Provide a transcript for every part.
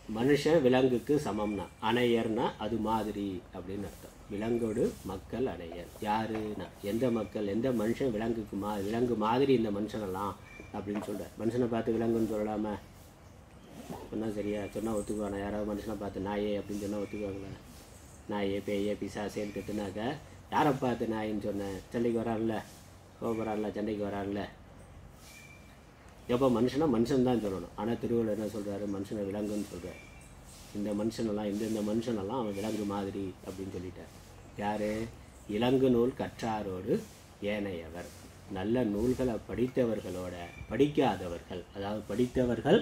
மனுஷன் விலங்குக்கு சமம்னா அணையர்னா அது மாதிரி அப்படின்னு அர்த்தம் விலங்கோடு மக்கள் அணையர் யாருன்னா எந்த மக்கள் எந்த மனுஷன் விலங்குக்கு மா விலங்கு மாதிரி இந்த மனுஷனெல்லாம் அப்படின்னு சொல்கிறார் மனுஷனை பார்த்து விலங்குன்னு சொல்லலாமா சொன்னால் சரியா சொன்னால் ஒத்துக்குவானா யாராவது மனுஷனை பார்த்து நாயே அப்படின்னு சொன்னால் ஒத்துக்குவாங்களா நாயே பேயே பிசாசேன்னு கத்துனாக்க யாரை பார்த்து நாயின்னு சொன்னேன் சண்டைக்கு வரான்ல கோபுறான்ல சண்டைக்கு வரான்ல எப்போ மனுஷனா மனுஷன் தான் சொல்லணும் ஆனால் திருவள்ளுவர் என்ன சொல்கிறாரு மனுஷனை விலங்குன்னு சொல்கிறார் இந்த மனுஷனெல்லாம் இந்த இந்த மனுஷனெல்லாம் அவன் விலங்கு மாதிரி அப்படின்னு சொல்லிட்டார் யார் இலங்கு நூல் கற்றாரோடு ஏனையவர் நல்ல நூல்களை படித்தவர்களோட படிக்காதவர்கள் அதாவது படித்தவர்கள்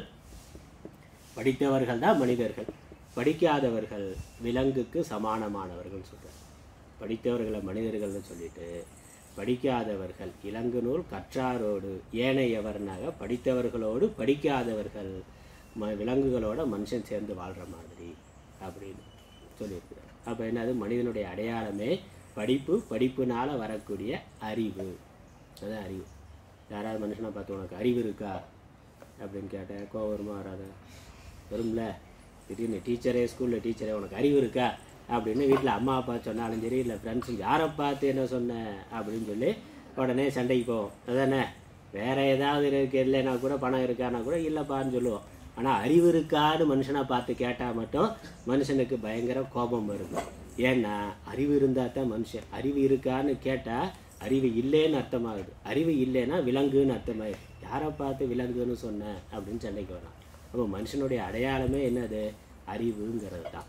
படித்தவர்கள் தான் மனிதர்கள் படிக்காதவர்கள் விலங்குக்கு சமானமானவர்கள் சொல்கிறார் படித்தவர்களை மனிதர்கள்னு சொல்லிட்டு படிக்காதவர்கள் இலங்கு நூல் கற்றாரோடு ஏனையவர்னாக படித்தவர்களோடு படிக்காதவர்கள் ம விலங்குகளோட மனுஷன் சேர்ந்து வாழ்கிற மாதிரி அப்படின்னு சொல்லியிருக்கிறார் அப்போ என்னது மனிதனுடைய அடையாளமே படிப்பு படிப்புனால வரக்கூடிய அறிவு அதான் அறிவு யாராவது மனுஷனை பார்த்து உனக்கு அறிவு இருக்கா அப்படின்னு கேட்டேன் கோவம் வருமா வராதா வரும்ல திடீர்னு டீச்சரே ஸ்கூலில் டீச்சரே உனக்கு அறிவு இருக்கா அப்படின்னு வீட்டில் அம்மா அப்பா சொன்னாலும் சரி இல்லை ஃப்ரெண்ட்ஸு யாரை பார்த்து என்ன சொன்னேன் அப்படின்னு சொல்லி உடனே சண்டைக்கு போவோம் அதானே வேற ஏதாவது இருக்கு இல்லைன்னா கூட பணம் இருக்கான்னா கூட இல்லைப்பான்னு சொல்லுவோம் ஆனால் அறிவு இருக்கான்னு மனுஷனை பார்த்து கேட்டால் மட்டும் மனுஷனுக்கு பயங்கர கோபம் வருது ஏன்னா அறிவு இருந்தால் தான் மனுஷன் அறிவு இருக்கான்னு கேட்டால் அறிவு இல்லைன்னு அர்த்தமாகுது அறிவு இல்லைன்னா விலங்குன்னு அர்த்தமாகுது யாரை பார்த்து விலங்குன்னு சொன்னேன் அப்படின்னு சண்டைக்கு வரான் அப்போ மனுஷனுடைய அடையாளமே என்னது அறிவுங்கிறது தான்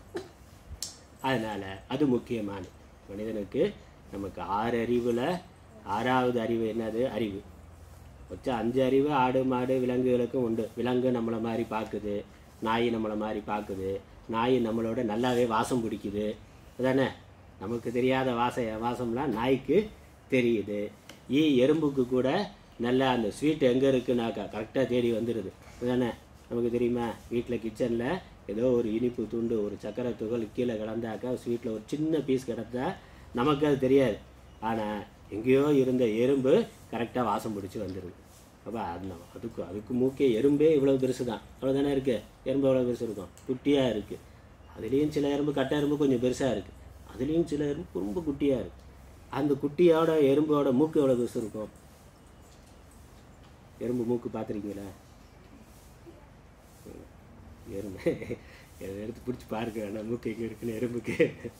அதனால் அது முக்கியமானது மனிதனுக்கு நமக்கு ஆறு அறிவில் ஆறாவது அறிவு என்னது அறிவு வச்ச அஞ்சு அறிவு ஆடு மாடு விலங்குகளுக்கும் உண்டு விலங்கு நம்மளை மாதிரி பார்க்குது நாய் நம்மளை மாதிரி பார்க்குது நாய் நம்மளோட நல்லாவே வாசம் பிடிக்குது அதானே நமக்கு தெரியாத வாச வாசம்லாம் நாய்க்கு தெரியுது ஈ எறும்புக்கு கூட நல்லா அந்த ஸ்வீட் எங்கே இருக்குனாக்கா கரெக்டாக தேடி வந்துடுது அதானே நமக்கு தெரியுமா வீட்டில் கிச்சனில் ஏதோ ஒரு இனிப்பு துண்டு ஒரு சக்கரை துகள் கீழே கிடந்தாக்கா ஸ்வீட்டில் ஒரு சின்ன பீஸ் கிடந்தா நமக்கு அது தெரியாது ஆனால் எங்கேயோ இருந்த எறும்பு கரெக்டாக வாசம் பிடிச்சி வந்துடுது அப்போ அந்த அதுக்கு அதுக்கு மூக்கே எறும்பே இவ்வளோ பெருசு தான் அவ்வளோதானே இருக்குது எறும்பு எவ்வளோ பெருசு இருக்கும் குட்டியாக இருக்குது அதுலேயும் சில எறும்பு கட்ட எறும்பு கொஞ்சம் பெருசாக இருக்குது அதுலேயும் சில எறும்பு ரொம்ப குட்டியாக இருக்குது அந்த குட்டியோட எறும்போட மூக்கு எவ்வளோ பெருசு இருக்கும் எறும்பு மூக்கு பார்த்துருக்கீங்களா எறும்பு இதை எடுத்து பிடிச்சி பாருங்க வேணாம் மூக்கு எங்கே இருக்குன்னு எறும்புக்கு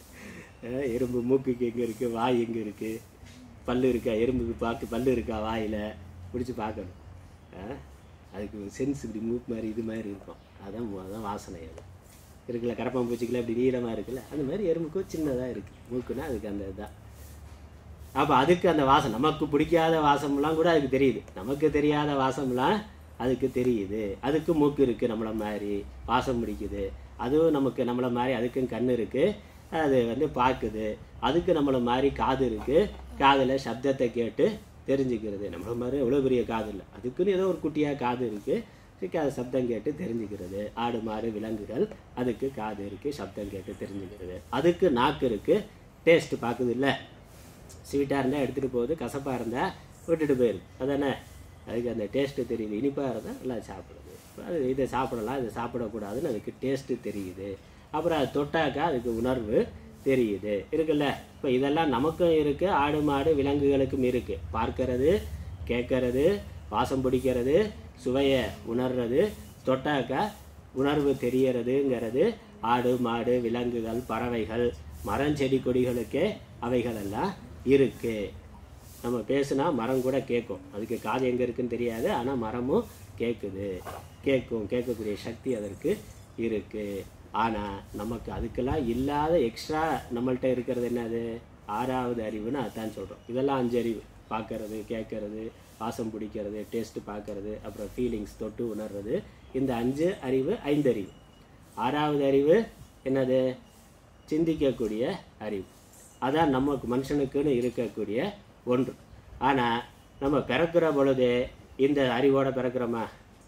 அஹ் எறும்பு மூக்குக்கு எங்கே இருக்குது வாய் எங்கே இருக்குது பல்லு இருக்கா எறும்புக்கு பார்க்க பல்லு இருக்கா வாயில் பிடிச்சி பார்க்கணும் அஹ் அதுக்கு சென்ஸ் இப்படி மூக்கு மாதிரி இது மாதிரி இருக்கும் அதான் மு- அதான் வாசனை அது இருக்குல்ல கரப்பாம்பூச்சிக்கெல்லாம் இப்படி நீளமாக இருக்குல்ல அந்த மாதிரி எறும்புக்கும் சின்னதாக இருக்குது மூக்குன்னா அதுக்கு அந்த இதுதான் அப்போ அதுக்கு அந்த வாசம் நமக்கு பிடிக்காத வாசம்லாம் கூட அதுக்கு தெரியுது நமக்கு தெரியாத வாசம்லாம் அதுக்கு தெரியுது அதுக்கு மூக்கு இருக்குது நம்மளை மாதிரி வாசம் பிடிக்குது அதுவும் நமக்கு நம்மளை மாதிரி அதுக்கும் கண் இருக்குது அது வந்து பார்க்குது அதுக்கு நம்மளை மாதிரி காது இருக்குது காதில் சப்தத்தை கேட்டு தெரிஞ்சுக்கிறது நம்மள மாதிரி எவ்வளோ பெரிய காது இல்லை அதுக்குன்னு ஏதோ ஒரு குட்டியாக காது இருக்குது அது சப்தம் கேட்டு தெரிஞ்சுக்கிறது ஆடு மாடு விலங்குகள் அதுக்கு காது இருக்குது சப்தம் கேட்டு தெரிஞ்சுக்கிறது அதுக்கு நாக்கு இருக்குது டேஸ்ட் பார்க்குது இல்லை ஸ்வீட்டாக இருந்தால் எடுத்துகிட்டு போகுது கசப்பாக இருந்தால் விட்டுட்டு போயிடுது அதானே அதுக்கு அந்த டேஸ்ட்டு தெரியுது இனிப்பாக இருந்தால் நல்லா சாப்பிடுது அது இதை சாப்பிடலாம் இதை சாப்பிடக்கூடாதுன்னு அதுக்கு டேஸ்ட்டு தெரியுது அப்புறம் அது தொட்டாக்கா அதுக்கு உணர்வு தெரியுது இருக்குல்ல இப்போ இதெல்லாம் நமக்கும் இருக்குது ஆடு மாடு விலங்குகளுக்கும் இருக்குது பார்க்கறது கேட்கறது வாசம் பிடிக்கிறது சுவையை உணர்றது தொட்டாக்கா உணர்வு தெரியறதுங்கிறது ஆடு மாடு விலங்குகள் பறவைகள் மரம் செடி கொடிகளுக்கே அவைகளெல்லாம் இருக்கு நம்ம பேசுனா மரம் கூட கேட்கும் அதுக்கு காது எங்கே இருக்குன்னு தெரியாது ஆனால் மரமும் கேட்குது கேட்கும் கேட்கக்கூடிய சக்தி அதற்கு இருக்கு ஆனால் நமக்கு அதுக்கெல்லாம் இல்லாத எக்ஸ்ட்ரா நம்மள்ட்ட இருக்கிறது என்னது ஆறாவது அறிவுன்னு அதான் சொல்கிறோம் இதெல்லாம் அஞ்சு அறிவு பார்க்கறது கேட்கறது வாசம் பிடிக்கிறது டேஸ்ட்டு பார்க்கறது அப்புறம் ஃபீலிங்ஸ் தொட்டு உணர்றது இந்த அஞ்சு அறிவு ஐந்தறிவு ஆறாவது அறிவு என்னது சிந்திக்கக்கூடிய அறிவு அதான் நமக்கு மனுஷனுக்குன்னு இருக்கக்கூடிய ஒன்று ஆனால் நம்ம பிறக்கிற பொழுதே இந்த அறிவோட பிறக்கிறோமா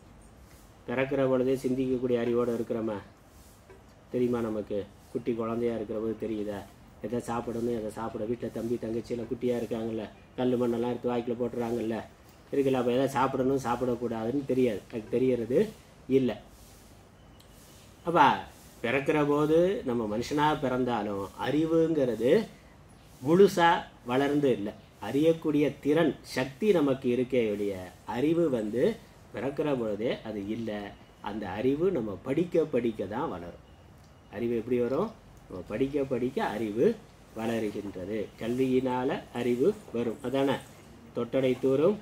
பிறக்கிற பொழுதே சிந்திக்கக்கூடிய அறிவோடு இருக்கிறோமா தெரியுமா நமக்கு குட்டி குழந்தையா இருக்கிற போது தெரியுதா எதை சாப்பிடணும் எதை சாப்பிட வீட்டில் தம்பி தங்கச்சியெல்லாம் குட்டியாக இருக்காங்கல்ல கல் மண்ணெல்லாம் எடுத்து வாய்க்கில் போட்டுறாங்கல்ல இருக்குல்ல அப்போ எதை சாப்பிடணும் சாப்பிடக்கூடாதுன்னு தெரியாது அதுக்கு தெரியறது இல்லை அப்போ பிறக்கிற போது நம்ம மனுஷனாக பிறந்தாலும் அறிவுங்கிறது முழுசாக வளர்ந்து இல்லை அறியக்கூடிய திறன் சக்தி நமக்கு இருக்கே ஒழிய அறிவு வந்து பிறக்கிற பொழுதே அது இல்லை அந்த அறிவு நம்ம படிக்க படிக்க தான் வளரும் அறிவு எப்படி வரும் நம்ம படிக்க படிக்க அறிவு வளருகின்றது கல்வியினால அறிவு வரும் அதானே தொட்டடை தூரும்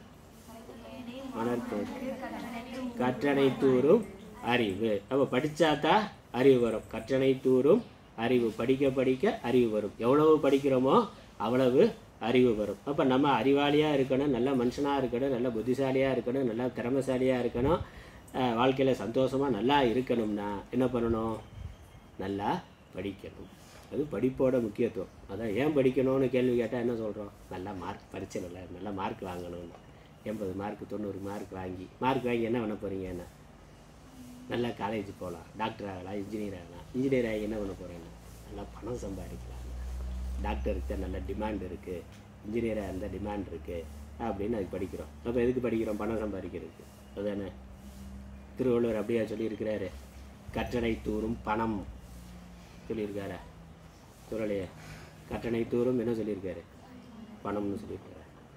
மணற்கோ கற்றனை தூரும் அறிவு அப்போ படித்தாதான் அறிவு வரும் கற்றனை தூரும் அறிவு படிக்க படிக்க அறிவு வரும் எவ்வளவு படிக்கிறோமோ அவ்வளவு அறிவு வரும் அப்போ நம்ம அறிவாளியாக இருக்கணும் நல்ல மனுஷனாக இருக்கணும் நல்ல புத்திசாலியாக இருக்கணும் நல்ல திறமைசாலியாக இருக்கணும் வாழ்க்கையில் சந்தோஷமாக நல்லா இருக்கணும்னா என்ன பண்ணணும் நல்லா படிக்கணும் அது படிப்போட முக்கியத்துவம் அதான் ஏன் படிக்கணும்னு கேள்வி கேட்டால் என்ன சொல்கிறோம் நல்லா மார்க் பரீட்சை நல்லா நல்லா மார்க் வாங்கணும்னு எண்பது மார்க் தொண்ணூறு மார்க் வாங்கி மார்க் வாங்கி என்ன பண்ண போகிறீங்க என்ன நல்லா காலேஜ் போகலாம் டாக்டர் ஆகலாம் இன்ஜினியர் ஆகலாம் இன்ஜினியர் ஆகி என்ன பண்ண போகிறேன்னு நல்லா பணம் சம்பாதிக்கலாம் டாக்டருக்கு தான் நல்ல டிமாண்ட் இருக்குது இன்ஜினியராக இருந்தால் டிமாண்ட் இருக்குது அப்படின்னு அதுக்கு படிக்கிறோம் அப்போ எதுக்கு படிக்கிறோம் பணம் சம்பாதிக்கிறதுக்கு அதானே திருவள்ளுவர் அப்படியா சொல்லியிருக்கிறாரு கற்றனை தூரும் பணம் சொல்லியிருக்காரா குரலையே கற்றனை தூரும் என்ன சொல்லியிருக்காரு பணம்னு சொல்லியிருக்காரு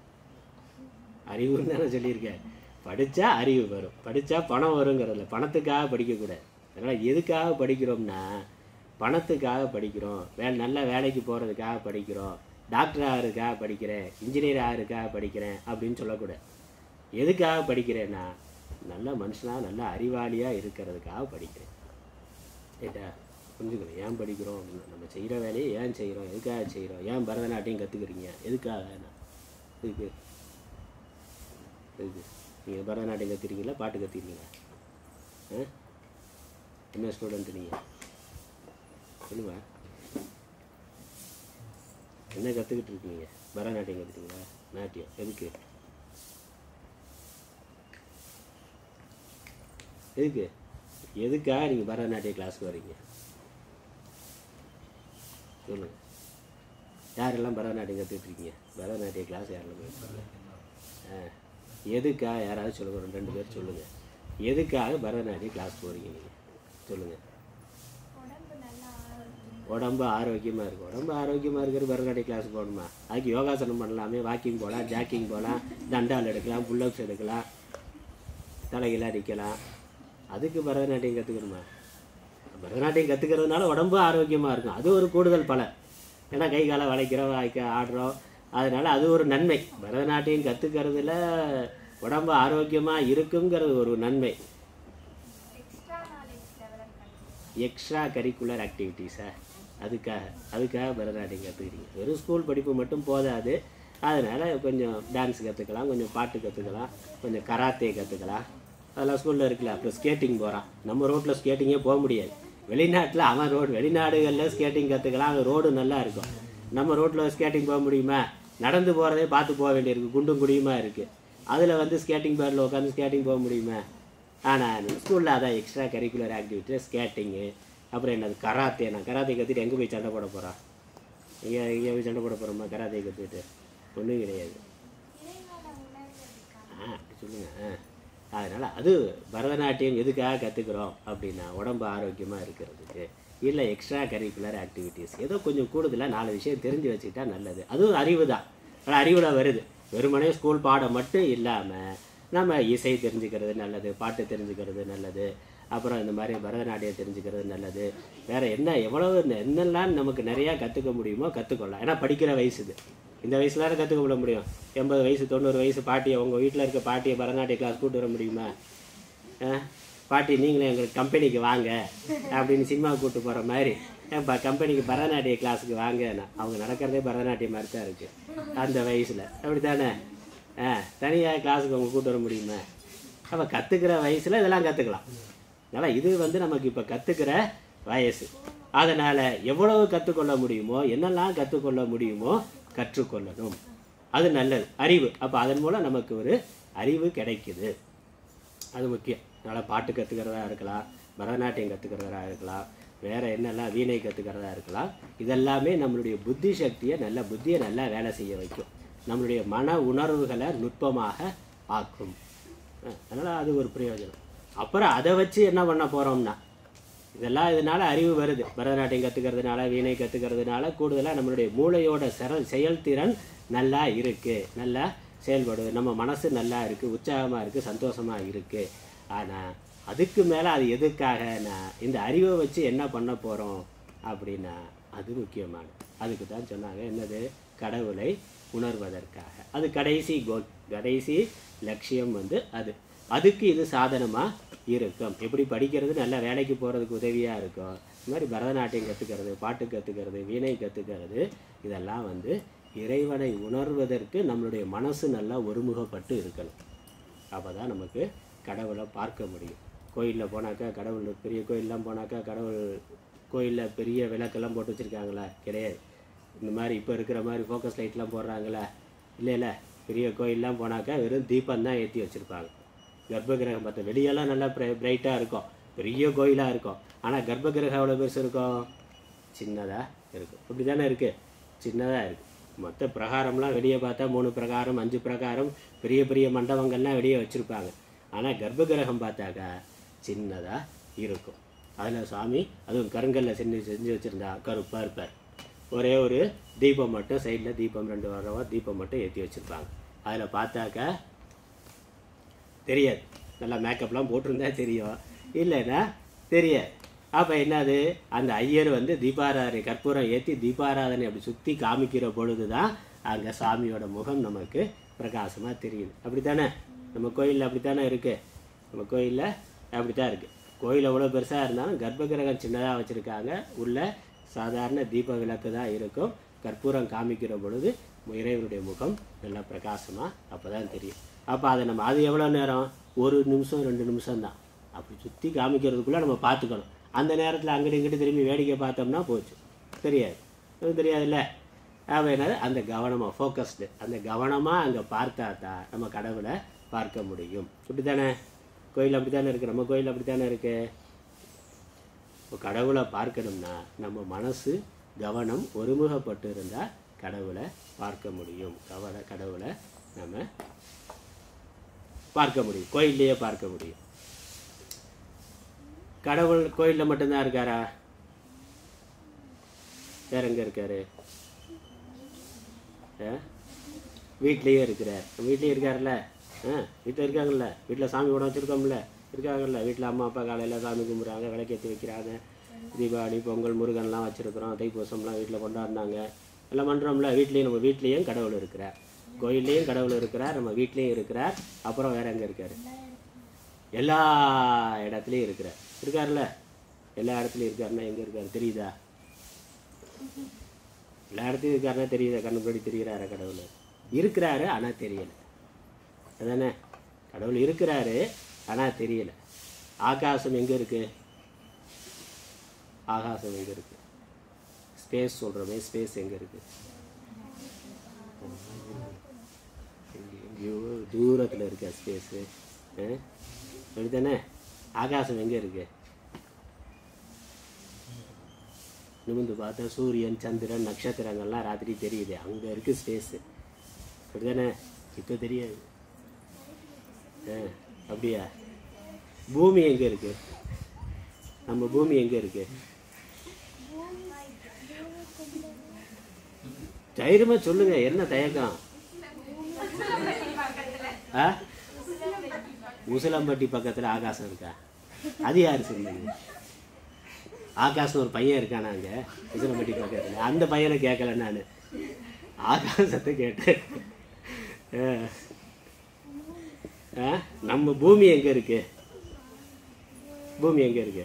அறிவுன்னு தானே சொல்லியிருக்காரு படித்தா அறிவு வரும் படித்தா பணம் வருங்கிறதில்ல பணத்துக்காக படிக்கக்கூடாது அதனால் எதுக்காக படிக்கிறோம்னா பணத்துக்காக படிக்கிறோம் வே நல்ல வேலைக்கு போகிறதுக்காக படிக்கிறோம் டாக்டர் ஆகிறதுக்காக படிக்கிறேன் இன்ஜினியர் ஆகிறதுக்காக படிக்கிறேன் அப்படின்னு சொல்லக்கூடாது எதுக்காக படிக்கிறேன்னா நல்ல மனுஷனாக நல்ல அறிவாளியாக இருக்கிறதுக்காக படிக்கிறேன் ஏட்டா புரிஞ்சுக்கணும் ஏன் படிக்கிறோம் அப்படின்னா நம்ம செய்கிற வேலையை ஏன் செய்கிறோம் எதுக்காக செய்கிறோம் ஏன் பரதநாட்டியம் கற்றுக்குறீங்க எதுக்காக எதுக்கு எதுக்கு நீங்கள் பரதநாட்டியம் கற்றுக்கிறீங்களா பாட்டு கற்றுக்கிறீங்களா ஆ என்ன ஸ்டூடெண்ட் நீங்கள் சொல்லுங்க என்ன கற்றுக்கிட்டு இருக்கீங்க பரதநாட்டியம் கற்றுக்கிட்டீங்களா நாட்டியம் எதுக்கு எதுக்கு எதுக்காக நீங்கள் பரதநாட்டிய கிளாஸ்க்கு வரீங்க சொல்லுங்கள் யாரெல்லாம் பரதநாட்டியம் கற்றுக்கிட்டு இருக்கீங்க பரதநாட்டிய கிளாஸ் யாரெல்லாம் போயிருப்பாங்க ஆ எதுக்காக யாராவது சொல்லுங்க ரெண்டு ரெண்டு பேர் சொல்லுங்கள் எதுக்காக பரதநாட்டிய கிளாஸ் போகிறீங்க நீங்கள் சொல்லுங்கள் உடம்பு ஆரோக்கியமாக இருக்கும் உடம்பு ஆரோக்கியமாக இருக்கிற பரதநாட்டிய கிளாஸ் போகணுமா அதுக்கு யோகாசனம் பண்ணலாமே வாக்கிங் போகலாம் ஜாக்கிங் போகலாம் தண்டால் எடுக்கலாம் புல்லப்ஸ் எடுக்கலாம் தலைகளாக நிற்கலாம் அதுக்கு பரதநாட்டியம் கற்றுக்கணுமா பரதநாட்டியம் கற்றுக்கிறதுனால உடம்பு ஆரோக்கியமாக இருக்கும் அது ஒரு கூடுதல் பலன் ஏன்னா கை காலை வளைக்கிறோம் வாய்க்க ஆடுறோம் அதனால் அது ஒரு நன்மை பரதநாட்டியம் கற்றுக்கிறதுல உடம்பு ஆரோக்கியமாக இருக்குங்கிறது ஒரு நன்மை எக்ஸ்ட்ரா கரிக்குலர் ஆக்டிவிட்டீஸா அதுக்காக அதுக்காக பரதநாட்டியம் கற்றுக்கிறீங்க வெறும் ஸ்கூல் படிப்பு மட்டும் போதாது அதனால் கொஞ்சம் டான்ஸ் கற்றுக்கலாம் கொஞ்சம் பாட்டு கற்றுக்கலாம் கொஞ்சம் கராத்தே கற்றுக்கலாம் அதெல்லாம் ஸ்கூலில் இருக்குல்ல அப்புறம் ஸ்கேட்டிங் போகிறான் நம்ம ரோட்டில் ஸ்கேட்டிங்கே போக முடியாது வெளிநாட்டில் அவன் ரோடு வெளிநாடுகளில் ஸ்கேட்டிங் கற்றுக்கலாம் அங்கே ரோடு நல்லா இருக்கும் நம்ம ரோட்டில் ஸ்கேட்டிங் போக முடியுமா நடந்து போகிறதே பார்த்து போக வேண்டியிருக்கு குண்டும் குடியுமா இருக்குது அதில் வந்து ஸ்கேட்டிங் பேரில் உட்காந்து ஸ்கேட்டிங் போக முடியுமா ஆனால் ஸ்கூலில் அதான் எக்ஸ்ட்ரா கரிக்குலர் ஆக்டிவிட்டி ஸ்கேட்டிங்கு அப்புறம் என்னது கராத்தே நான் கராத்தே கற்றுட்டு எங்கே போய் சண்டை போட போகிறான் எங்கே எங்கே போய் சண்டை போட போகிறோமா கராத்தே கற்றுக்கிட்டு ஒன்றும் கிடையாது ஆ அப்படி சொல்லுங்கள் ஆ அதனால் அது பரதநாட்டியம் எதுக்காக கற்றுக்குறோம் அப்படின்னா உடம்பு ஆரோக்கியமாக இருக்கிறதுக்கு இல்லை எக்ஸ்ட்ரா கரிக்குலர் ஆக்டிவிட்டீஸ் ஏதோ கொஞ்சம் கூடுதலாக நாலு விஷயம் தெரிஞ்சு வச்சுக்கிட்டா நல்லது அதுவும் அறிவு தான் ஆனால் அறிவில் வருது வெறுமனே ஸ்கூல் பாடம் மட்டும் இல்லாமல் நம்ம இசை தெரிஞ்சுக்கிறது நல்லது பாட்டு தெரிஞ்சுக்கிறது நல்லது அப்புறம் இந்த மாதிரி பரதநாட்டியம் தெரிஞ்சுக்கிறது நல்லது வேறு என்ன எவ்வளவு என்னெல்லாம் நமக்கு நிறையா கற்றுக்க முடியுமோ கற்றுக்கொள்ளலாம் ஏன்னா படிக்கிற வயசு இது இந்த வயசுல தானே கற்றுக்க முடியும் எண்பது வயசு தொண்ணூறு வயசு பாட்டியை உங்கள் வீட்டில் இருக்க பாட்டியை பரதநாட்டிய கிளாஸ் கூட்டு வர முடியுமா ஆ? பாட்டி நீங்களே எங்களுக்கு கம்பெனிக்கு வாங்க அப்படின்னு சினிமா கூட்டு போகிற மாதிரி ஏன்பா கம்பெனிக்கு பரதநாட்டிய கிளாஸுக்கு வாங்கன்னா அவங்க நடக்கிறதே பரதநாட்டியம் மாதிரி தான் இருக்குது அந்த வயசில் அப்படி தானே ஆ தனியாக கிளாஸுக்கு அவங்க கூட்டு வர முடியுமா அப்போ கற்றுக்கிற வயசில் இதெல்லாம் கற்றுக்கலாம் அதனால் இது வந்து நமக்கு இப்போ கற்றுக்கிற வயசு அதனால் எவ்வளவு கற்றுக்கொள்ள முடியுமோ என்னெல்லாம் கற்றுக்கொள்ள முடியுமோ கற்றுக்கொள்ளணும் அது நல்லது அறிவு அப்போ அதன் மூலம் நமக்கு ஒரு அறிவு கிடைக்குது அது முக்கியம் அதனால் பாட்டு கற்றுக்கிறதா இருக்கலாம் பரதநாட்டியம் கற்றுக்கிறதா இருக்கலாம் வேறு என்னெல்லாம் வீணை கற்றுக்கிறதா இருக்கலாம் இதெல்லாமே நம்மளுடைய புத்தி சக்தியை நல்ல புத்தியை நல்லா வேலை செய்ய வைக்கும் நம்மளுடைய மன உணர்வுகளை நுட்பமாக ஆக்கும் அதனால் அது ஒரு பிரயோஜனம் அப்புறம் அதை வச்சு என்ன பண்ண போகிறோம்னா இதெல்லாம் இதனால அறிவு வருது பரதநாட்டியம் கற்றுக்கிறதுனால வீணை கற்றுக்கிறதுனால கூடுதலாக நம்மளுடைய மூளையோட செர செயல்திறன் நல்லா இருக்குது நல்லா செயல்படுது நம்ம மனசு நல்லா இருக்குது உற்சாகமாக இருக்குது சந்தோஷமாக இருக்குது ஆனால் அதுக்கு மேலே அது எதுக்காகனா இந்த அறிவை வச்சு என்ன பண்ண போகிறோம் அப்படின்னா அது முக்கியமானது அதுக்கு தான் சொன்னாங்க என்னது கடவுளை உணர்வதற்காக அது கடைசி கோல் கடைசி லட்சியம் வந்து அது அதுக்கு இது சாதனமாக இருக்கும் எப்படி படிக்கிறது நல்ல வேலைக்கு போகிறதுக்கு உதவியாக இருக்கும் இந்த மாதிரி பரதநாட்டியம் கற்றுக்கிறது பாட்டு கற்றுக்கிறது வீணை கற்றுக்கிறது இதெல்லாம் வந்து இறைவனை உணர்வதற்கு நம்மளுடைய மனசு நல்லா ஒருமுகப்பட்டு இருக்கணும் அப்போ தான் நமக்கு கடவுளை பார்க்க முடியும் கோயிலில் போனாக்கா கடவுள் பெரிய கோயிலெலாம் போனாக்கா கடவுள் கோயிலில் பெரிய விளக்கெல்லாம் போட்டு வச்சுருக்காங்களா கிடையாது இந்த மாதிரி இப்போ இருக்கிற மாதிரி ஃபோக்கஸ் லைட்லாம் போடுறாங்களா இல்லை இல்லை பெரிய கோயிலெலாம் போனாக்கா வெறும் தீபம் தான் ஏற்றி வச்சுருப்பாங்க கர்ப்பகிரகம் பார்த்த வெளியெல்லாம் நல்லா பிரைட்டாக இருக்கும் பெரிய கோயிலாக இருக்கும் ஆனால் கர்ப்பகிரகம் எவ்வளோ பெருசு இருக்கும் சின்னதாக இருக்கும் இப்படி தானே இருக்குது சின்னதாக இருக்குது மொத்த பிரகாரம்லாம் வெளியே பார்த்தா மூணு பிரகாரம் அஞ்சு பிரகாரம் பெரிய பெரிய மண்டபங்கள்லாம் வெளியே வச்சுருப்பாங்க ஆனால் கர்ப்பகிரகம் பார்த்தாக்கா சின்னதாக இருக்கும் அதில் சாமி அதுவும் கருங்கல்ல செஞ்சு செஞ்சு வச்சுருந்தா கருப்பாக இருப்பார் ஒரே ஒரு தீபம் மட்டும் சைடில் தீபம் ரெண்டு வரவா தீபம் மட்டும் ஏற்றி வச்சுருப்பாங்க அதில் பார்த்தாக்கா தெரியாது நல்லா மேக்கப்லாம் போட்டிருந்தா தெரியும் இல்லைன்னா தெரியாது அப்போ என்னது அந்த ஐயர் வந்து தீபாராதனை கற்பூரம் ஏற்றி தீபாராதனை அப்படி சுற்றி காமிக்கிற பொழுது தான் அங்கே சாமியோட முகம் நமக்கு பிரகாசமாக தெரியுது அப்படி தானே நம்ம கோயிலில் அப்படி தானே இருக்குது நம்ம கோயிலில் அப்படி தான் இருக்குது கோயில் எவ்வளோ பெருசாக இருந்தாலும் கர்ப்பகிரகம் சின்னதாக வச்சுருக்காங்க உள்ள சாதாரண தீப விளக்கு தான் இருக்கும் கற்பூரம் காமிக்கிற பொழுது இறைவனுடைய முகம் நல்லா பிரகாசமாக அப்போ தான் தெரியும் அப்போ அதை நம்ம அது எவ்வளோ நேரம் ஒரு நிமிஷம் ரெண்டு நிமிஷம் தான் அப்படி சுற்றி காமிக்கிறதுக்குள்ளே நம்ம பார்த்துக்கணும் அந்த நேரத்தில் அங்கிட்டு இங்கிட்டு திரும்பி வேடிக்கை பார்த்தோம்னா போச்சு தெரியாது அது தெரியாதுல்ல அப்போ என்னது அந்த கவனமாக ஃபோக்கஸ்டு அந்த கவனமாக அங்கே பார்த்தா தான் நம்ம கடவுளை பார்க்க முடியும் இப்படி தானே கோயில் அப்படி தானே இருக்குது நம்ம கோயில் அப்படி தானே இருக்குது இப்போ கடவுளை பார்க்கணும்னா நம்ம மனசு கவனம் ஒருமுகப்பட்டு இருந்தால் கடவுளை பார்க்க முடியும் கவலை கடவுளை நம்ம பார்க்க முடியும் கோயில்லையே பார்க்க முடியும் கடவுள் கோயிலில் மட்டும்தான் இருக்காரா வேற எங்கே இருக்காரு ஆ? வீட்லயே இருக்கிறார் வீட்லயே இருக்காருல்ல ஆ வீட்டில் இருக்காங்கல்ல வீட்டில் சாமி கூட வச்சுருக்கோம்ல இருக்காங்கல்ல வீட்டில் அம்மா அப்பா காலையில் சாமி கும்பிட்றாங்க விளக்கேற்றி வைக்கிறாங்க தீபாவளி பொங்கல் முருகன்லாம் வச்சுருக்குறோம் தைப்பூசம்லாம் வீட்டில் கொண்டாடினாங்க எல்லாம் பண்ணுறோம்ல வீட்லேயும் நம்ம வீட்லேயும் கடவுள் இருக்கிறார் கோயில்லையும் கடவுள் இருக்கிறார் நம்ம வீட்லேயும் இருக்கிறார் அப்புறம் வேற எங்கே இருக்கார் எல்லா இடத்துலையும் இருக்கிறார் இருக்கார்ல எல்லா இடத்துலையும் இருக்காருன்னா எங்கே இருக்கார் தெரியுதா எல்லா இடத்துலையும் இருக்காருன்னா தெரியுதா கண்ணுப்படி தெரிகிறாரா கடவுள் இருக்கிறாரு ஆனால் தெரியல அதானே கடவுள் இருக்கிறாரு ஆனால் தெரியல ஆகாசம் எங்கே இருக்கு ஆகாசம் எங்கே இருக்கு ஸ்பேஸ் சொல்கிறோமே ஸ்பேஸ் எங்கே இருக்கு எங்கேயோ தூரத்தில் இருக்க ஸ்பேஸு அப்படித்தானே ஆகாசம் எங்கே இருக்கு நிமிந்து பார்த்தா சூரியன் சந்திரன் நட்சத்திரங்கள்லாம் ராத்திரி தெரியுது அங்கே இருக்குது ஸ்பேஸு அப்படிதானே இப்போ தெரியாது ஆ அப்படியா பூமி எங்கே இருக்கு நம்ம பூமி எங்கே இருக்கு தைரியமா சொல்லுங்க என்ன தயக்கம் ஆ உசிலம்பட்டி பக்கத்தில் ஆகாசம் இருக்கா அது யார் சொன்னீங்க ஆகாஷ்னு ஒரு பையன் இருக்கானா அங்கே உசிலம்பட்டி பக்கத்தில் அந்த பையனை கேட்கல நான் ஆகாசத்தை கேட்டேன் ஆ. ஆ நம்ம பூமி எங்கே இருக்கு பூமி எங்கே இருக்கு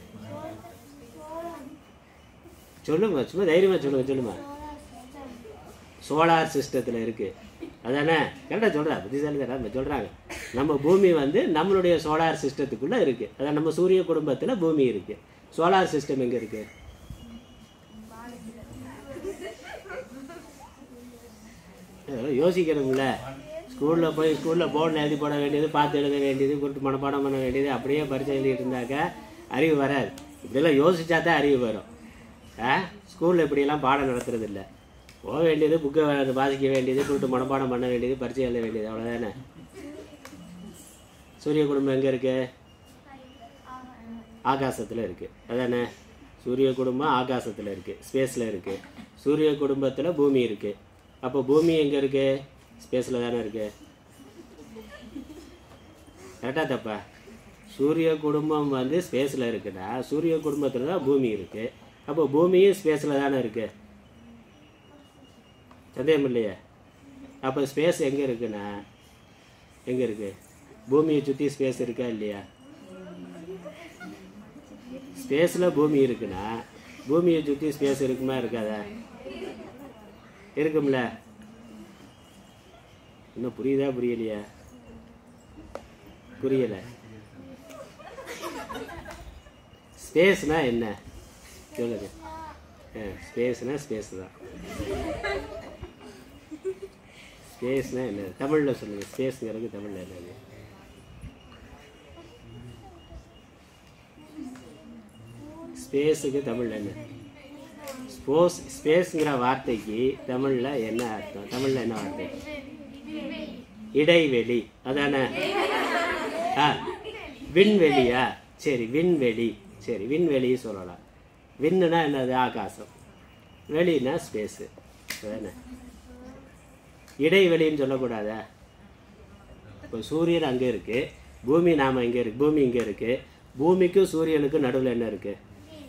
சொல்லுங்க சும்மா தைரியமாக சொல்லுங்க சொல்லுமா சோலார் சிஸ்டத்தில் இருக்கு அதானே கரெக்டாக சொல்கிறா புத்திசாலி நம்ம சொல்கிறாங்க நம்ம பூமி வந்து நம்மளுடைய சோலார் சிஸ்டத்துக்குள்ளே இருக்குது அதான் நம்ம சூரிய குடும்பத்தில் பூமி இருக்குது சோலார் சிஸ்டம் எங்கே இருக்குது அதெல்லாம் யோசிக்கணும்ல ஸ்கூலில் போய் ஸ்கூலில் போர்டில் எழுதி போட வேண்டியது பார்த்து எழுத வேண்டியது குறித்து மனப்பாடம் பண்ண வேண்டியது அப்படியே பரிச்சை எழுதிட்டு இருந்தாக்க அறிவு வராது இப்படியெல்லாம் யோசிச்சா தான் அறிவு வரும் ஆ ஸ்கூலில் இப்படியெல்லாம் பாடம் நடத்துறது இல்ல போக வேண்டியது புக்கை வாசிக்க வேண்டியது குறித்து மனப்பாடம் பண்ண வேண்டியது பரிச்சை எழுத வேண்டியது அவ்வளோதானே சூரிய குடும்பம் எங்கே இருக்கு ஆகாசத்தில் இருக்குது அதானே சூரிய குடும்பம் ஆகாசத்தில் இருக்குது ஸ்பேஸில் இருக்குது சூரிய குடும்பத்தில் பூமி இருக்குது அப்போ பூமி எங்கே இருக்குது ஸ்பேஸில் தானே இருக்குது கரெக்டாக தப்பா சூரிய குடும்பம் வந்து ஸ்பேஸில் இருக்குன்னா சூரிய குடும்பத்தில் தான் பூமி இருக்குது அப்போ பூமியும் ஸ்பேஸில் தானே இருக்குது சந்தேகம் இல்லையே அப்போ ஸ்பேஸ் எங்கே இருக்குண்ணா எங்கே இருக்கு பூமியை சுற்றி ஸ்பேஸ் இருக்கா இல்லையா ஸ்பேஸில் பூமி இருக்குன்னா பூமியை சுற்றி ஸ்பேஸ் இருக்குமா இருக்காதா இருக்கும்ல இன்னும் புரியுதா புரியலையா புரியலை ஸ்பேஸ்னா என்ன சொல்லுங்க ஸ்பேஸ்னா ஸ்பேஸ் தான் ஸ்பேஸ்னா என்ன தமிழில் சொல்லுங்க ஸ்பேஸ்ங்கிறது தமிழில் என்னது ஸ்பேஸுக்கு தமிழில் என்ன ஸ்போஸ் ஸ்பேஸுங்கிற வார்த்தைக்கு தமிழில் என்ன அர்த்தம் தமிழில் என்ன வார்த்தை இடைவெளி அதானே ஆ விண்வெளியா சரி விண்வெளி சரி விண்வெளி சொல்லலாம் விண்ணுனா என்னது ஆகாசம் வெளினா ஸ்பேஸு அதானே இடைவெளின்னு சொல்லக்கூடாதா இப்போ சூரியன் அங்கே இருக்குது பூமி நாம் இங்கே இருக்கு பூமி இங்கே இருக்குது பூமிக்கும் சூரியனுக்கும் நடுவில் என்ன இருக்குது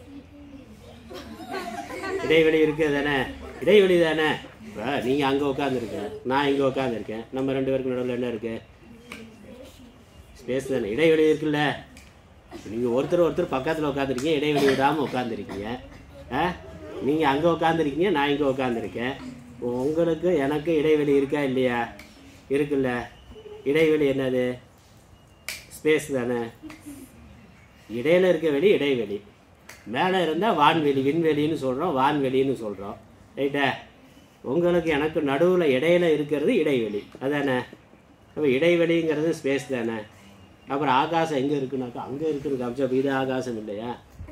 இடைவெளி இருக்குது தானே இடைவெளி தானே இப்போ நீங்கள் அங்கே உட்காந்துருக்க நான் இங்கே உட்காந்துருக்கேன் நம்ம ரெண்டு பேருக்கு நடுவில் என்ன இருக்குது ஸ்பேஸ் தானே இடைவெளி இருக்குல்ல நீங்கள் ஒருத்தர் ஒருத்தர் பக்கத்தில் உட்காந்துருக்கீங்க இடைவெளி விடாமல் உட்காந்துருக்கீங்க ஆ நீங்கள் அங்கே உட்காந்துருக்கீங்க நான் இங்கே உட்காந்துருக்கேன் உங்களுக்கு எனக்கு இடைவெளி இருக்கா இல்லையா இருக்குல்ல இடைவெளி என்னது ஸ்பேஸ் தானே இடையில இருக்க வெளி இடைவெளி மேலே இருந்தால் வான்வெளி விண்வெளின்னு சொல்கிறோம் வான்வெளின்னு சொல்கிறோம் ரைட்டா உங்களுக்கு எனக்கு நடுவில் இடையில இருக்கிறது இடைவெளி அதானே அப்போ இடைவெளிங்கிறது ஸ்பேஸ் தானே அப்புறம் ஆகாசம் எங்கே இருக்குனாக்கா அங்கே இருக்குன்னு காமிச்சா அப்ப இது ஆகாசம் இல்லையா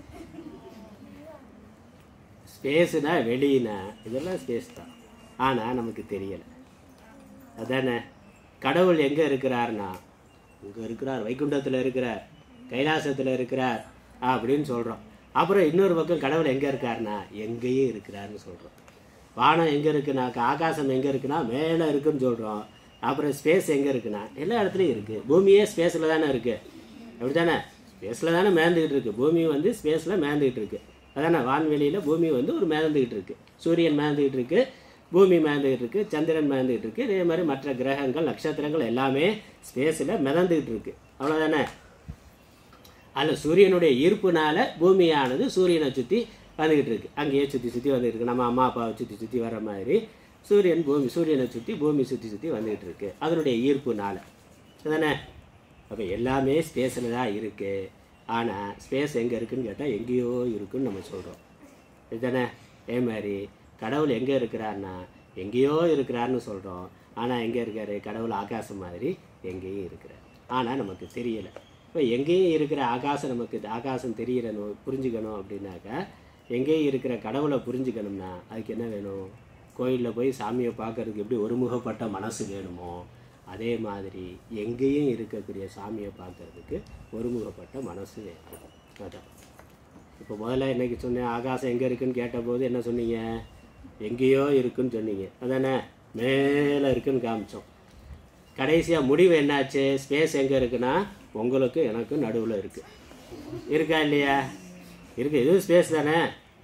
ஸ்பேஸுனா வெளியினா இதெல்லாம் ஸ்பேஸ் தான் ஆனால் நமக்கு தெரியலை அதானே கடவுள் எங்கே இருக்கிறார்னா இங்கே இருக்கிறார் வைகுண்டத்தில் இருக்கிறார் கைலாசத்தில் இருக்கிறார் அப்படின்னு சொல்கிறோம் அப்புறம் இன்னொரு பக்கம் கடவுள் எங்கே இருக்காருனா எங்கேயும் இருக்கிறாருன்னு சொல்கிறோம் வானம் எங்கே இருக்குனாக்கா ஆகாசம் எங்கே இருக்குன்னா மேலே இருக்குன்னு சொல்கிறோம் அப்புறம் ஸ்பேஸ் எங்கே இருக்குன்னா எல்லா இடத்துலையும் இருக்குது பூமியே ஸ்பேஸில் தானே இருக்குது அப்படி தானே ஸ்பேஸில் தானே மேந்துக்கிட்டு இருக்கு பூமி வந்து ஸ்பேஸில் மேந்துக்கிட்டு இருக்கு அதானே வான்வெளியில் பூமி வந்து ஒரு மேந்துக்கிட்டு இருக்கு சூரியன் மேந்துக்கிட்டு இருக்கு பூமி மேந்துக்கிட்டு இருக்கு சந்திரன் மேந்துக்கிட்டு இருக்கு இதே மாதிரி மற்ற கிரகங்கள் நட்சத்திரங்கள் எல்லாமே ஸ்பேஸில் மிதந்துக்கிட்டு இருக்கு அவ்வளோதானே அதில் சூரியனுடைய ஈர்ப்புனால பூமியானது சூரியனை சுற்றி வந்துக்கிட்டு இருக்கு அங்கேயே சுற்றி சுற்றி வந்துட்டு இருக்கு நம்ம அம்மா அப்பாவை சுற்றி சுற்றி வர மாதிரி சூரியன் பூமி சூரியனை சுற்றி பூமி சுற்றி சுற்றி வந்துக்கிட்டு இருக்கு அதனுடைய ஈர்ப்புனால அதானே அப்போ எல்லாமே ஸ்பேஸில் தான் இருக்குது ஆனால் ஸ்பேஸ் எங்கே இருக்குன்னு கேட்டால் எங்கேயோ இருக்குன்னு நம்ம சொல்கிறோம் இதுதானே அதே மாதிரி கடவுள் எங்கே இருக்கிறார்னா எங்கேயோ இருக்கிறார்னு சொல்கிறோம் ஆனால் எங்கே இருக்காரு கடவுள் ஆகாசம் மாதிரி எங்கேயும் இருக்கிறார் ஆனால் நமக்கு தெரியலை இப்போ எங்கேயும் இருக்கிற ஆகாசம் நமக்கு ஆகாசம் தெரியணும் புரிஞ்சுக்கணும் அப்படின்னாக்கா எங்கேயும் இருக்கிற கடவுளை புரிஞ்சுக்கணும்னா அதுக்கு என்ன வேணும் கோயிலில் போய் சாமியை பார்க்கறதுக்கு எப்படி ஒருமுகப்பட்ட மனசு வேணுமோ அதே மாதிரி எங்கேயும் இருக்கக்கூடிய சாமியை பார்க்கறதுக்கு ஒருமுகப்பட்ட மனசு வேணும் அதான் இப்போ முதல்ல இன்னைக்கு சொன்னேன் ஆகாசம் எங்கே இருக்குன்னு கேட்டபோது என்ன சொன்னீங்க எங்கேயோ இருக்குன்னு சொன்னீங்க அதானே மேலே இருக்குன்னு காமிச்சோம் கடைசியாக முடிவு என்னாச்சு ஸ்பேஸ் எங்கே இருக்குன்னா உங்களுக்கு எனக்கு நடுவில் இருக்குது இருக்கா இல்லையா இருக்கு இது ஸ்பேஸ் தானே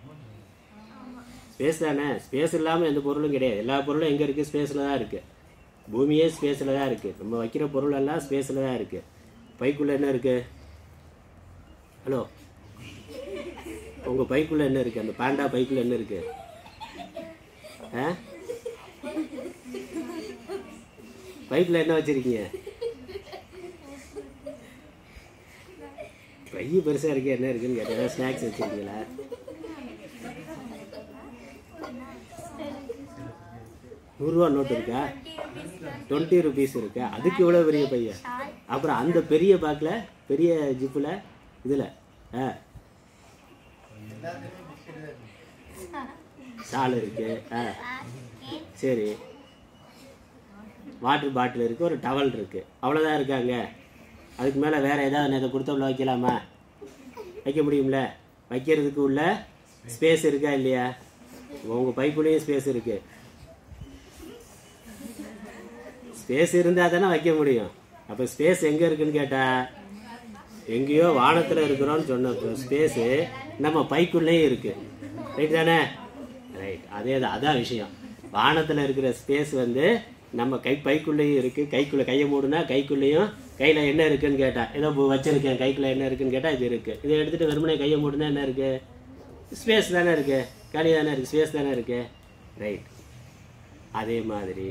ஸ்பேஸ் தானே ஸ்பேஸ் இல்லாமல் எந்த பொருளும் கிடையாது எல்லா பொருளும் எங்கே இருக்குது ஸ்பேஸில் தான் இருக்குது பூமியே ஸ்பேஸில் தான் இருக்குது நம்ம வைக்கிற பொருள் எல்லாம் ஸ்பேஸில் தான் இருக்குது பைக்குள்ளே என்ன இருக்குது ஹலோ உங்கள் பைக்குள்ளே என்ன இருக்குது அந்த பாண்டா பைக்குள்ளே என்ன இருக்குது ஆ பைக்கில் என்ன வச்சுருக்கீங்க பை பெருசாக இருக்கு என்ன இருக்குன்னு கேட்டேன் ஸ்நாக்ஸ் வச்சுருக்கீங்களா நூறுரூவா நோட்டு இருக்கா டுவெண்ட்டி ருபீஸ் இருக்கா அதுக்கு இவ்வளோ பெரிய பையன் அப்புறம் அந்த பெரிய பேக்கில் பெரிய ஜிப்பில் இதில் ஆ ஷால் இருக்கு ஆ சரி வாட்டர் பாட்டில் இருக்குது ஒரு டவல் இருக்குது அவ்வளோதான் இருக்காங்க அதுக்கு மேலே வேறு ஏதாவது இதை கொடுத்தவள வைக்கலாமா வைக்க முடியும்ல வைக்கிறதுக்கு உள்ள ஸ்பேஸ் இருக்கா இல்லையா உங்கள் பைக்குள்ளேயும் ஸ்பேஸ் இருக்கு ஸ்பேஸ் இருந்தால் தானே வைக்க முடியும் அப்போ ஸ்பேஸ் எங்கே இருக்குன்னு கேட்டா எங்கேயோ வானத்தில் இருக்கிறோன்னு சொன்ன ஸ்பேஸு நம்ம பைக்குள்ளேயும் இருக்கு ரைட் தானே ரைட் அதே தான் அதான் விஷயம் வானத்தில் இருக்கிற ஸ்பேஸ் வந்து நம்ம கை பைக்குள்ளேயும் இருக்கு கைக்குள்ளே கையை மூடுனா கைக்குள்ளேயும் கையில் என்ன இருக்குன்னு கேட்டா ஏதோ இப்போ வச்சிருக்கேன் கைக்குள்ளே என்ன இருக்குன்னு கேட்டால் இது இருக்கு இதை எடுத்துட்டு வெறுமனே கையை மூடுனா என்ன இருக்கு ஸ்பேஸ் தானே இருக்கு காலி தானே இருக்கு ஸ்பேஸ் தானே இருக்கு ரைட் அதே மாதிரி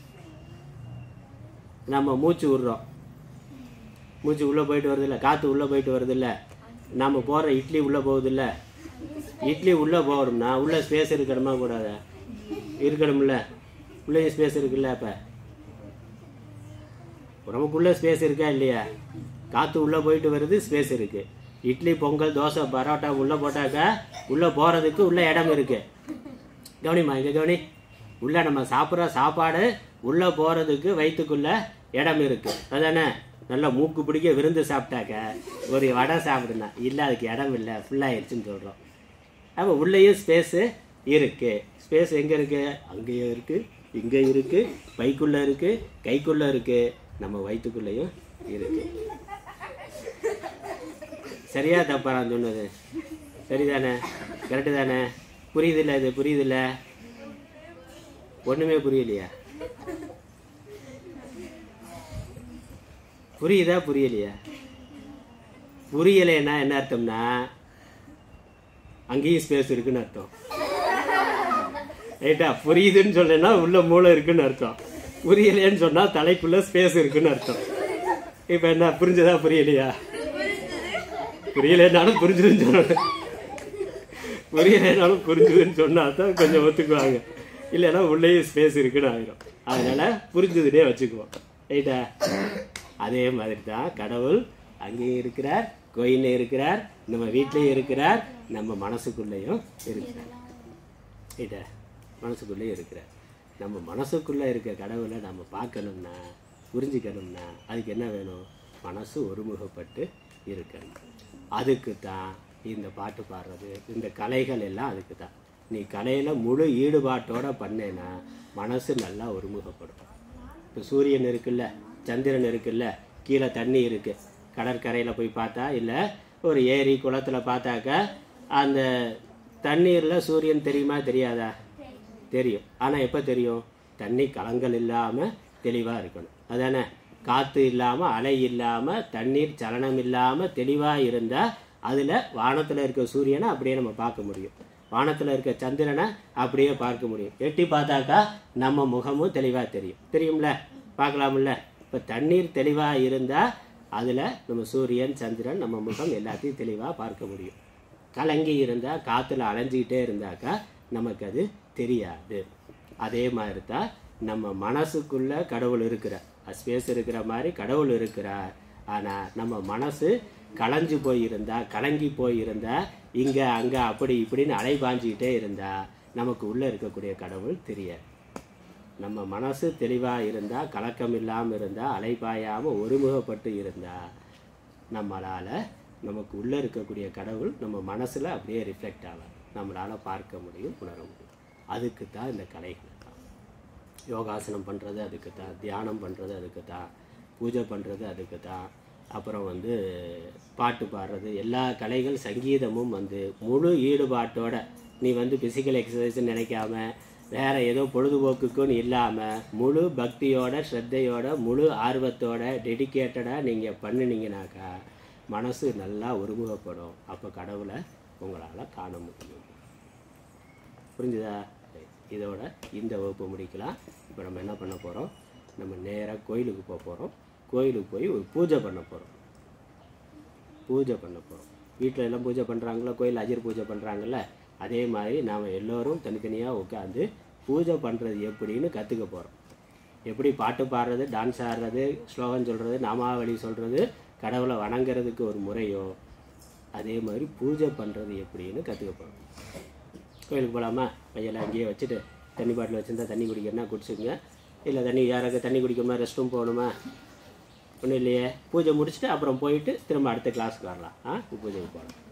நம்ம மூச்சு விடுறோம் மூச்சு உள்ளே போயிட்டு வருதில்ல காற்று உள்ளே போயிட்டு வருதில்ல நம்ம போடுற இட்லி உள்ளே போகுதில்ல இட்லி உள்ளே போகணும்னா உள்ளே ஸ்பேஸ் இருக்கணுமா கூடாதா இருக்கணும்ல உள்ளேயும் ஸ்பேஸ் இருக்குல்ல அப்போ நமக்குள்ளே ஸ்பேஸ் இருக்கா இல்லையா காற்று உள்ளே போயிட்டு வருது ஸ்பேஸ் இருக்கு இட்லி பொங்கல் தோசை பரோட்டா உள்ளே போட்டாக்கா உள்ளே போகிறதுக்கு உள்ள இடம் இருக்கு கவனிமா இங்கே கவனி உள்ள நம்ம சாப்பிட்ற சாப்பாடு உள்ளே போகிறதுக்கு வயிற்றுக்குள்ள இடம் இருக்கு அதானே நல்லா மூக்கு பிடிக்க விருந்து சாப்பிட்டாக்க ஒரு வடை சாப்பிடுனா இல்லை அதுக்கு இடம் இல்லை ஃபுல்லாகிடுச்சுன்னு சொல்கிறோம் அப்போ உள்ளேயும் ஸ்பேஸு இருக்கு ஸ்பேஸ் எங்கே இருக்கு அங்கேயும் இருக்கு இங்கே இருக்கு பைக்குள்ளே இருக்கு கைக்குள்ளே இருக்கு நம்ம வயிற்றுக்குள்ளேயும் இருக்கு சரியா தப்பா நான் சொன்னது சரிதானே கரெக்டு தானே புரியுதில்ல இது புரியுதில்ல ஒன்றுமே புரியலையா புரியுதா புரியலையா புரியலைன்னா என்ன அர்த்தம்னா அங்கேயும் ஸ்பேஸ் இருக்குன்னு அர்த்தம் ரைட்டா புரியுதுன்னு சொன்னேன்னா உள்ள மூளை இருக்குன்னு அர்த்தம் புரியலையேன்னு சொன்னா தலைக்குள்ள ஸ்பேஸ் இருக்குன்னு அர்த்தம் இப்ப என்ன புரிஞ்சதா புரியலையா புரியலைன்னாலும் புரிஞ்சுதுன்னு சொன்னேன் புரியலைனாலும் புரிஞ்சுதுன்னு சொன்னா தான் கொஞ்சம் ஒத்துக்குவாங்க இல்லைன்னா உள்ளேயும் ஸ்பேஸ் இருக்குன்னு ஆயிரும் அதனால புரிஞ்சுதுனே வச்சுக்குவோம் ரைட்டா அதே மாதிரி தான் கடவுள் அங்கேயும் இருக்கிறார் கோயிலே இருக்கிறார் நம்ம வீட்லேயும் இருக்கிறார் நம்ம மனசுக்குள்ளேயும் இருக்கிறார் ரைட்டா மனசுக்குள்ளேயும் இருக்கிறார் நம்ம மனசுக்குள்ளே இருக்க கடவுளை நம்ம பார்க்கணும்னா புரிஞ்சுக்கணும்னா அதுக்கு என்ன வேணும் மனசு ஒருமுகப்பட்டு இருக்கணும் அதுக்கு தான் இந்த பாட்டு பாடுறது இந்த கலைகள் எல்லாம் அதுக்கு தான் நீ கலையில் முழு ஈடுபாட்டோட பண்ணேன்னா மனசு நல்லா ஒருமுகப்படும் இப்போ சூரியன் இருக்குல்ல சந்திரன் இருக்குல்ல கீழே தண்ணி இருக்கு கடற்கரையில் போய் பார்த்தா இல்லை ஒரு ஏரி குளத்துல பார்த்தாக்கா அந்த தண்ணீரில் சூரியன் தெரியுமா தெரியாதா தெரியும் ஆனால் எப்போ தெரியும் தண்ணி கலங்கள் இல்லாமல் தெளிவாக இருக்கணும் அதானே காற்று இல்லாமல் அலை இல்லாமல் தண்ணீர் சலனம் இல்லாமல் தெளிவாக இருந்தால் அதில் வானத்தில் இருக்க சூரியனை அப்படியே நம்ம பார்க்க முடியும் வானத்தில் இருக்க சந்திரனை அப்படியே பார்க்க முடியும் எட்டி பார்த்தாக்கா நம்ம முகமும் தெளிவாக தெரியும் தெரியும்ல பார்க்கலாம்ல இப்போ தண்ணீர் தெளிவாக இருந்தால் அதில் நம்ம சூரியன் சந்திரன் நம்ம முகம் எல்லாத்தையும் தெளிவாக பார்க்க முடியும் கலங்கி இருந்தால் காற்றுல அலைஞ்சிக்கிட்டே இருந்தாக்கா நமக்கு அது தெரியாது அதே மாதிரி தான் நம்ம மனசுக்குள்ள கடவுள் இருக்கிறார் ஸ்பேஸ் இருக்கிற மாதிரி கடவுள் இருக்கிறார் ஆனால் நம்ம மனசு களைஞ்சு போயிருந்தா கலங்கி போயிருந்தா இங்கே அங்கே அப்படி இப்படின்னு அலைபாஞ்சிக்கிட்டே இருந்தா நமக்கு உள்ளே இருக்கக்கூடிய கடவுள் தெரியாது நம்ம மனசு தெளிவாக இருந்தால் கலக்கம் இல்லாமல் இருந்தால் அலைபாயாமல் ஒருமுகப்பட்டு இருந்தால் நம்மளால் நமக்கு உள்ளே இருக்கக்கூடிய கடவுள் நம்ம மனசில் அப்படியே ரிஃப்ளெக்ட் ஆகும் நம்மளால் பார்க்க முடியும் உணர முடியும் அதுக்கு தான் இந்த கலைகள் தான் யோகாசனம் பண்ணுறது அதுக்கு தான் தியானம் பண்ணுறது அதுக்கு தான் பூஜை பண்ணுறது அதுக்கு தான் அப்புறம் வந்து பாட்டு பாடுறது எல்லா கலைகள் சங்கீதமும் வந்து முழு ஈடுபாட்டோட நீ வந்து ஃபிசிக்கல் எக்ஸசைஸ் நினைக்காம வேற ஏதோ பொழுதுபோக்குக்குன்னு இல்லாமல் முழு பக்தியோட ஸ்ரத்தையோட முழு ஆர்வத்தோட டெடிக்கேட்டடாக நீங்கள் பண்ணினீங்கனாக்கா மனசு நல்லா ஒருமுகப்படும் அப்போ கடவுளை உங்களால் காண முடியும் புரிஞ்சுதா இதோட இந்த வகுப்பு முடிக்கலாம் இப்போ நம்ம என்ன பண்ண போகிறோம் நம்ம நேராக கோயிலுக்கு போக போகிறோம் கோயிலுக்கு போய் ஒரு பூஜை பண்ண போகிறோம் பூஜை பண்ண போகிறோம் வீட்டில் எல்லாம் பூஜை பண்ணுறாங்களோ கோயில் அஜர் பூஜை பண்ணுறாங்கல்ல அதே மாதிரி நாம் எல்லோரும் தனித்தனியாக உட்காந்து பூஜை பண்ணுறது எப்படின்னு கற்றுக்க போகிறோம் எப்படி பாட்டு பாடுறது டான்ஸ் ஆடுறது ஸ்லோகம் சொல்கிறது நாமாவளி சொல்கிறது கடவுளை வணங்குறதுக்கு ஒரு முறையோ அதே மாதிரி பூஜை பண்ணுறது எப்படின்னு கற்றுக்க போகிறோம் கோயிலுக்கு போகலாமா கையெல்லாம் அங்கேயே வச்சுட்டு தண்ணி பாட்டில் வச்சுருந்தா தண்ணி குடிக்கிறனா குடிச்சுங்க இல்லை தண்ணி யாராவது தண்ணி குடிக்கணுமா ரெஸ்ட் ரூம் போகணுமா ஒன்றும் இல்லையே பூஜை முடிச்சுட்டு அப்புறம் போயிட்டு திரும்ப அடுத்த கிளாஸுக்கு வரலாம் ஆ பூஜைக்கு போகலாம்